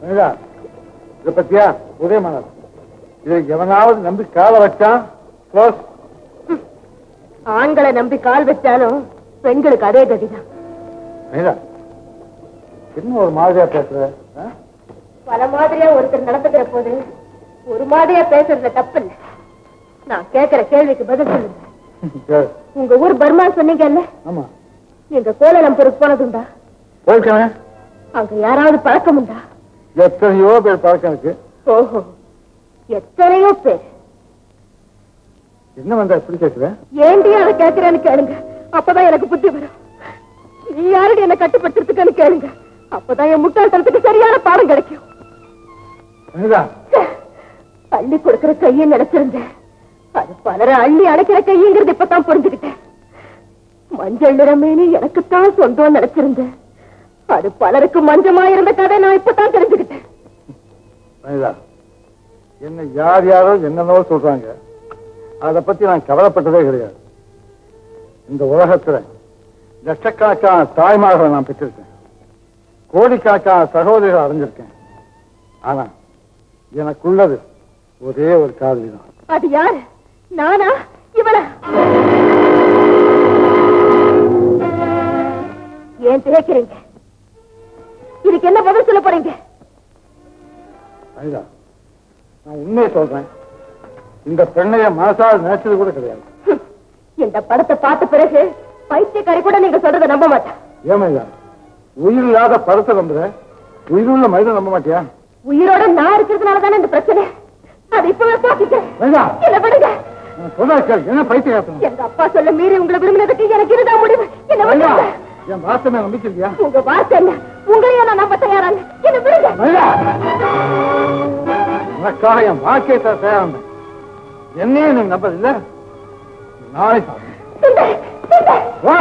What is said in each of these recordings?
மனிதா இத பத்தியா உதயமானது இதை எவனாவது நம்பி காலை வச்சான் க்ளோஸ் ஆண்களை நம்பி கால் வச்சாலும் பெண்களுக்கு அதே கதிதான் மனிதா என்ன ஒரு மாதிரியா பேசுற ஆ? பல மாதிரியா ஒருத்தர் நடந்துக்கிற போது ஒரு மாதிரியா பேசுறதுல தப்பு இல்ல நான் கேட்கிற கேள்விக்கு பதில் சொல்லுங்க சரி. உங்க ஊர் பர்மா சொன்னீங்கல்ல ஆமா நீங்க கோலாலம்பூருக்கு போனதுண்டா போயிருக்கேன் அங்க யாராவது பழக்கம் உண்டா எத்தனையோ பேர் பழக்கம் இருக்கு ஓஹோ எத்தனையோ பேர் என்ன வந்தா இப்படி கேட்குற ஏண்டி அதை கேட்கிறேன்னு கேளுங்க அப்பதான் எனக்கு புத்தி வரும் நீ யாரடி என்ன கட்டுப்படுத்துறதுக்குன்னு கேளுங்க அப்பதான் என் முட்டாள்தனத்துக்கு சரியான பாடம் கிடைக்கும் மனிதா அள்ளி கொடுக்கிற கையை நினைச்சிருந்தேன் அது பலரை அள்ளி அடைக்கிற கைங்கிறது இப்பதான் புரிஞ்சுக்கிட்டேன் மஞ்சள் நிறமேனி எனக்குத்தான் சொந்தம் நினைச்சிருந்தேன் அது பலருக்கு மஞ்சமா இருந்த கதை நான் இப்பதான் தெரிஞ்சுக்கிட்டேன் மனிதா என்ன யார் யாரோ என்னென்னவோ சொல்றாங்க அதை பத்தி நான் கவலைப்பட்டதே கிடையாது இந்த உலகத்துல லட்சக்கணக்கான தாய்மார்களை நான் பெற்றிருக்கேன் கோடிக்கணக்கான சகோதரிகள் அடைஞ்சிருக்கேன் ஆனா எனக்குள்ளது ஒரே ஒரு காதலி தான் அது யாரு நானா இவளா ஏன் திகைக்கிறீங்க இதுக்கு என்ன பதில் சொல்ல போறீங்க மனிதா நான் உண்மையை சொல்றேன் இந்த பெண்ணைய மனசால் நினைச்சது கூட கிடையாது ஹம், இந்த படத்தை பார்த்த பிறகு பைத்தியக்காரி கூட நீங்க சொல்றதை நம்ப மாட்டேன் ஏமையா உயிர் இல்லாத படத்தை நம்புற உயிருள்ள மனிதன் நம்ப மாட்டியா உயிரோட நான் இருக்கிறதுனால தானே இந்த பிரச்சனை அது இப்பவே பாத்துட்டேன் மனிதா என்ன பண்ணுங்க நான் சொல்றா கேள் என்ன பைத்தியம் எங்க அப்பா சொல்ல மீறி உங்களை விரும்பினதுக்கு எனக்கு இதுதான் முடிவு என்ன மனிதா பண்ணுங்க என் வார்த்தை நம்பிக்கை இல்லையா உங்க வார்த்தை என்ன உங்களையும் நான் நம்ப தயாராங்க என்ன விடுங்க மனிதா உனக்காக என் வாழ்க்கையை தர தயாரான என்னையும் நீ நம்பதில்ல நாளை சாப்பிடு. சுந்தர், சுந்தர், வா.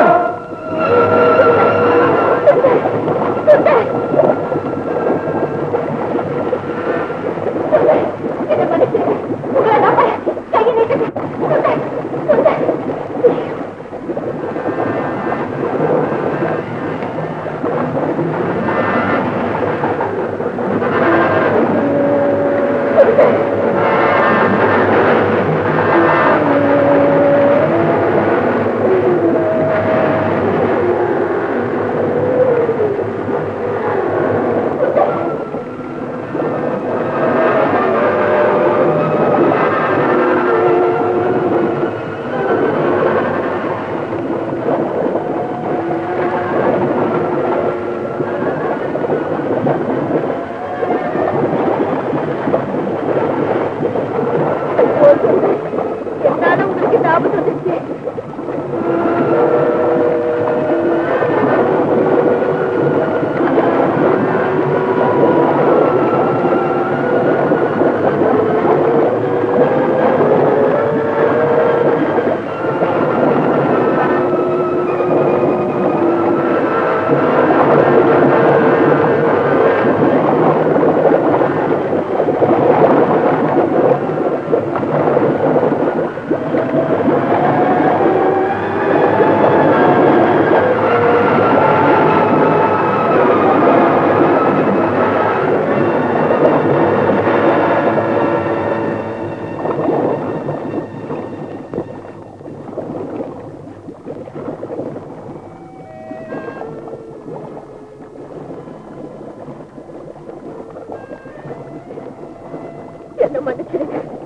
என்ன மன்னிச்சிடுங்க. உங்களை நம்புறேன். கையை நீட்டுங்க. சுந்தர், சுந்தர். என்னால உங்களுக்கு இந்த ஆபத்து வந்துருச்சு என்ன மன்னிச்சிருங்க